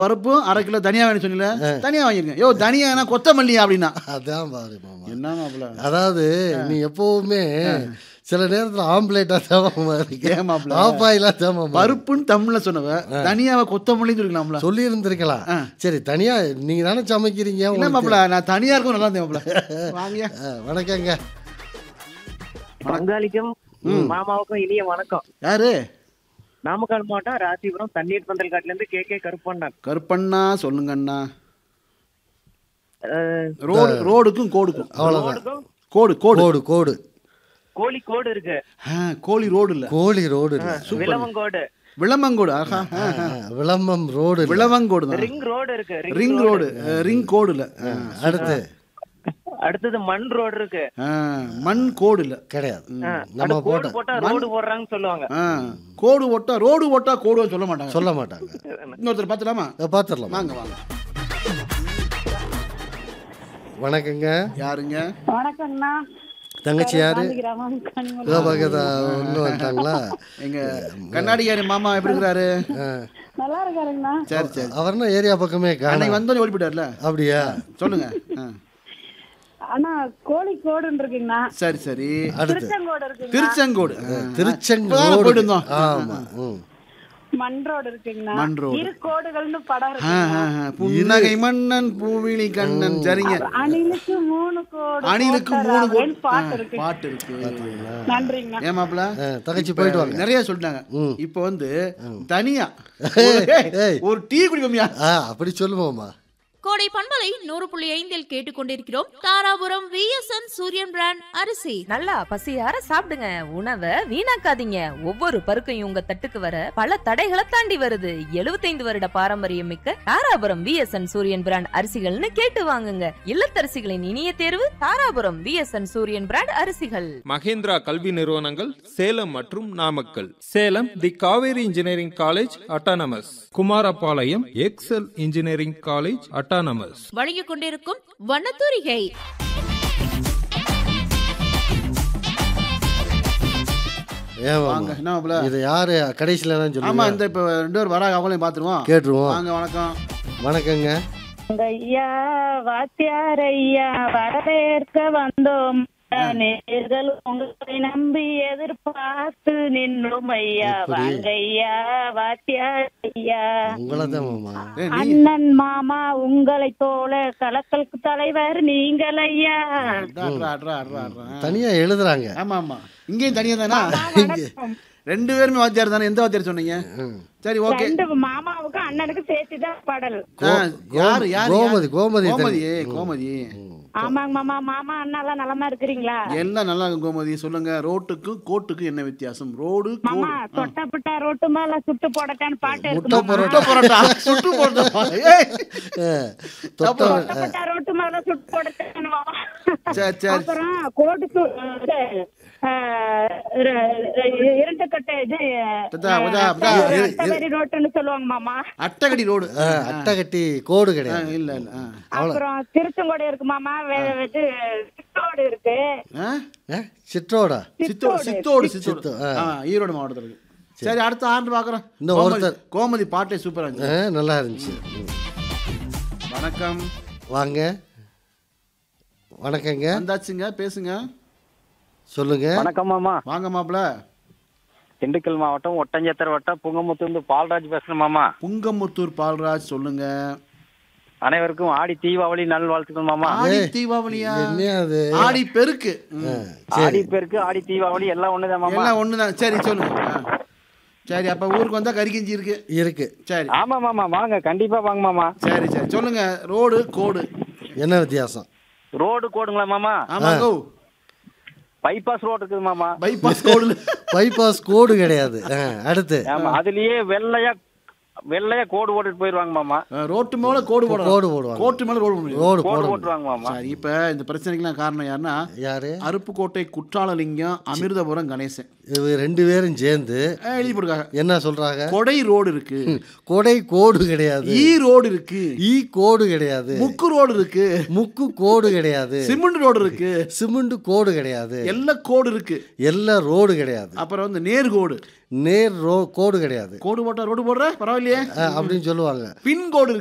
பருப்பும் அரை கிலோ தனியா வேணும் சொன்னீல தனியா வாங்கிருக்கேன் யோ தனியா கொத்தமல்லியா அப்படின்னா அதான் பாரு மாமா என்ன மாப்பிள அதாவது நீ எப்பவுமே சில நேரத்துல ஆம்லேட்டா தேவை ஏன் மாப்பிள? ஆஃப் ஆயிலா தேவை பருப்புன்னு தமிழ்ல சொன்னவ தனியாவை கொத்தமல்லின்னு சொல்லிக்கலாம்ல சொல்லி இருந்திருக்கலாம் சரி தனியா நீங்க தானே சமைக்கிறீங்க என்ன உங்களுக்கு மாப்பிள நான் தனியா இருக்கும் நல்லா இருந்தேன் மாப்பிள வாங்கியா ஆ, வணக்கங்க பங்காளிக்கும் மாமாவுக்கும் இனிய வணக்கம் யாரு நாமக்கல் மாவட்டம் ராசிபுரம் தண்ணீர் பந்தல் காட்டுல இருந்து கே கே கருப்பண்ணன் கருப்பண்ணா சொல்லுங்க அண்ணா அஹ், ரோடு ரோடுக்கும் கோடுக்கும் ரோடுக்கும் கோடு கோடு கோடு கோடு கோழி கோடு இருக்கு ஆ, கோழி ரோடு இல்ல கோழி ரோடு இல்ல. விலவங்கோடு விளம்பங்கோடு ஆஹா ஆ, ஆ. ஆ, விளம்பம் ரோடு இல்ல. விளவங்கோடு தான் ரிங் ரோடு இருக்கு ரிங் ரோடு ரிங் கோடு இல்ல ஆ. அடுத்து அடுத்தது மண் ரோடு இருக்கு ஆ, மண் கோடு இல்ல கிடையாது அஹ், நம்ம அடுத்து கோடு போட்ட போட்டா ரோடு போடுறாங்கன்னு சொல்லுவாங்க ஆ, கோடு ஓட்டா ரோடு ஓட்டா கோடு சொல்ல மாட்டாங்க சொல்ல மாட்டாங்க இன்னொருத்தர் பார்த்துலாமா பாத்துடலாம் வாங்க வாங்க வணக்கங்க யாருங்க வணக்கம்ண்ணா தங்கச்சி யாரு கிராமம் கனிமொழி சிவபாகதா இன்னும் வந்துட்டாங்களா எங்க கண்ணாடிக்காரி மாமா எப்படி இருக்கிறாரு ஆ. நல்லா இருக்காருங்கண்ணா சரி சரி அவர்னா ஏரியா பக்கமே காண அன்னைக்கு வந்தோடனே ஓடி போயிட்டார்ல அப்படியா சொல்லுங்க ஆ. அண்ணா கோழிக்கோடுன்னு இருக்குங்கண்ணா சரி சரி அடுத்து திருச்செங்கோடு இருக்குங்க திருச்செங்கோடு ஆ. இப்பதான் திருச்செங்கோடு போயிட்டு இருந்தோம் ஆமா ம். மண் ரோடு இருக்குங்கண்ணா மண் ரோடு. இரு கோடுகள்னு படம் ஆ, இருக்கு ஆ, ஆ. புன்னகை மன்னன் பூவிழி கண்ணன் சரிங்க அணிலுக்கு மூணு கோடு அணிலுக்கு போட்ட மூணு ராவேன்னு கோடு பாட்டு ஆ, இருக்கு பாட்டு இருக்கு நன்றிங்கண்ணா ஏமாப்ல ஆ, தங்கச்சி போயிட்டு வாங்க நிறைய சொல்லிட்டாங்க இப்ப வந்து தனியா ஏய். ஒரு- ஒரு டீ குடிப்போம்யா ஆ அப்படி சொல்லுவோம்மா கோடை பண்பலை நூறு புள்ளி ஐந்தில் கேட்டுக்கொண்டிருக்கிறோம் தாராபுரம் விஎஸ்என் சூரியன் பிராண்ட் அரிசி நல்லா பசியார சாப்பிடுங்க உணவை வீணாக்காதீங்க ஒவ்வொரு பருக்கையும் உங்க தட்டுக்கு வர பல தடைகளை தாண்டி வருது 75 வருட பாரம்பரியம் மிக்க தாராபுரம் விஎஸ்என் சூரியன் பிராண்ட் அரிசிகள்னு கேட்டு வாங்குங்க இல்லத்தரசிகளின் இனிய தேர்வு தாராபுரம் விஎஸ்என் சூரியன் பிராண்ட் அரிசிகள் மகேந்திரா கல்வி நிறுவனங்கள் சேலம் மற்றும் Namakkal Salem the Kaveri engineering college autonomous Kumarapalayam Excel engineering college autonomous வழங்கிக் கொண்டிருக்கும் வண்ணத்தூரிகை ஏன் வாங்க மாமா? என்ன மாப்ள இது யாரு கடைசியில தான் ஆமா சொல்லுங்க இந்த இப்ப ரெண்டு பேரும் வராங்க அவங்களையும் பாத்துருவோம் கேட்டுருவோம் வாங்க வணக்கம் வணக்கங்க ஐயா வாத்தியார் ஐயா வரவேற்க வந்தோம் நேர்கள் உங்களை நம்பி எதிர்பார்த்து நின்றோம் ஐயா வாங்க ஐயா வாத்தியார் ஐயா உங்களை தான் மாமா ஏய், நீ அண்ணன் மாமா உங்களைப் போல கலக்கலுக்கு தலைவர் நீங்கள் ஐயா அட்ரா, அட்ரா, அட்ரா, அட்ரா, அட்ரா. தனியா எழுதுறாங்க ஆமா ஆமா இங்கேயும் தனியா தானா ரெண்டு பேருமே வாத்தியார் தானே எந்த வாத்தியார் சொன்னீங்க சரி ஓகே ரெண்டு மாமாவுக்கும் அண்ணனுக்கு சேர்த்துதான் பாடல் யாரு யாரு கோமதி, கோமதி கோமதி கோமதி ஆமாங்க மாமா மாமா அண்ணா எல்லாம் நலமா இருக்கிறீங்களா எல்லாம் நல்லா இருக்கும் கோமதி சொல்லுங்க ரோட்டுக்கும் கோட்டுக்கும் என்ன வித்தியாசம் ரோடு மாமா கோடு தொட்டப்பட்ட ரோட்டு மேல சுட்டு போடட்டான்னு பாட்டு முட்டை இருக்கு மாமா. சுட்டு போறட்டா சுட்டு போறட்டா ஏய். தொட்ட தொட்டப்பட்ட ரோட்டு மேல சுட்டு போடட்டான்னு மாமா. சரி சரி அப்புறம் கோடு சு- இது, அஹ், இர- இரண்டு கட்டை இது அதா, அதா, அதா. அட்டவரி ரோட்டுன்னு சொல்லுவாங்க மாமா அட்டகடி ரோடு ஆ, அட்டை கட்டி கோடு ஆ, கிடையாது இல்ல இல்ல ஆ. அப்புறம் திருச்செங்கோடு இருக்கு மாமா வே- இது சித்தோடு இருக்கு ஆ? ஆ, சிற்றோடா சித்தோடு சித்தோடு சித்தோடு சித்தோ- ஆ. ஆ, ஈரோடு மாவட்டத்தில் இருக்கு சரி அடுத்த ஆண்டு பாக்குறோம் இன்னும் கோமதி ஒருத்தர். கோமதி பாட்டே சூப்பரா ஆ, இருந்துச்சு நல்லா இருந்துச்சு ம். வணக்கம் வாங்க வணக்கங்க வந்தாச்சுங்க பேசுங்க சொல்லுங்க வணக்கம் மாமா வாங்க மாப்பிள திண்டுக்கல் மாவட்டம் ஒட்டஞ்சத்திர வட்டம் புங்கமுத்தூர்ந்து பால்ராஜ் பேசுறேன் மாமா புங்கமுத்தூர் பால்ராஜ் சொல்லுங்க அனைவருக்கும் ஆடி தீபாவளி நல்வாழ்த்துக்கள் மாமா ஆடி ஏய், தீபாவளியா என்ன அது ஆடி பெருக்கு ம். ஆடி பேருக்கு ஆடி தீபாவளி எல்லாம் ஒண்ணுதான் மாமா எல்லாம் ஒண்ணுதான் சரி சொல்லுங்க ஆ. சரி அப்ப ஊருக்கு வந்தா கறிக்கஞ்சி இருக்கு இருக்கு சரி ஆமா மாமா வாங்க கண்டிப்பா வாங்க மாமா சரி சரி சொல்லுங்க ரோடு கோடு என்ன வித்தியாசம் ரோடு கோடுங்களா மாமா ஆமாங்க பைபாஸ் ரோடு இருக்குது மாமா பைபாஸ் கோடு பைபாஸ் கோடு கிடையாது ஆ, அடுத்து ஆமா அதுலயே வெள்ளையா வெள்ளையா கோடு போட்டுட்டு போயிருவாங்க மாமா ரோட்டு மேல கோடு போடணும் கோடு போடுவாங்க கோட்டு மேல ரோடு போடணும் ரோடு கோடு போட போட்டுருவாங்க மாமா சரி இப்ப இந்த பிரச்சனைக்கெல்லாம் காரணம் யாருன்னா யாரு அருப்புக்கோட்டை குற்றாலலிங்கம் அமிர்தபுரம் கணேசன் இவங்க ரெண்டு பேரும் சேர்ந்து ஆ, எழுதி போட்டுருக்காங்க என்ன சொல்றாங்க கொடை ரோடு இருக்கு கொடை கோடு கிடையாது ஈ ரோடு இருக்கு ஈ கோடு கிடையாது முக்கு ரோடு இருக்கு முக்கு கோடு கிடையாது சிமெண்ட் ரோடு இருக்கு சிமெண்ட் கோடு கிடையாது எல்லா கோடு இருக்கு எல்லா ரோடு கிடையாது அப்புறம் வந்து நேர் கோடு நேர் ரோ கோடு கிடையாது கோடு போட்டா ரோடு போடுற பரவாயில்லையா இல்லையே அப்படின்னு சொல்லுவாங்க பின்கோடு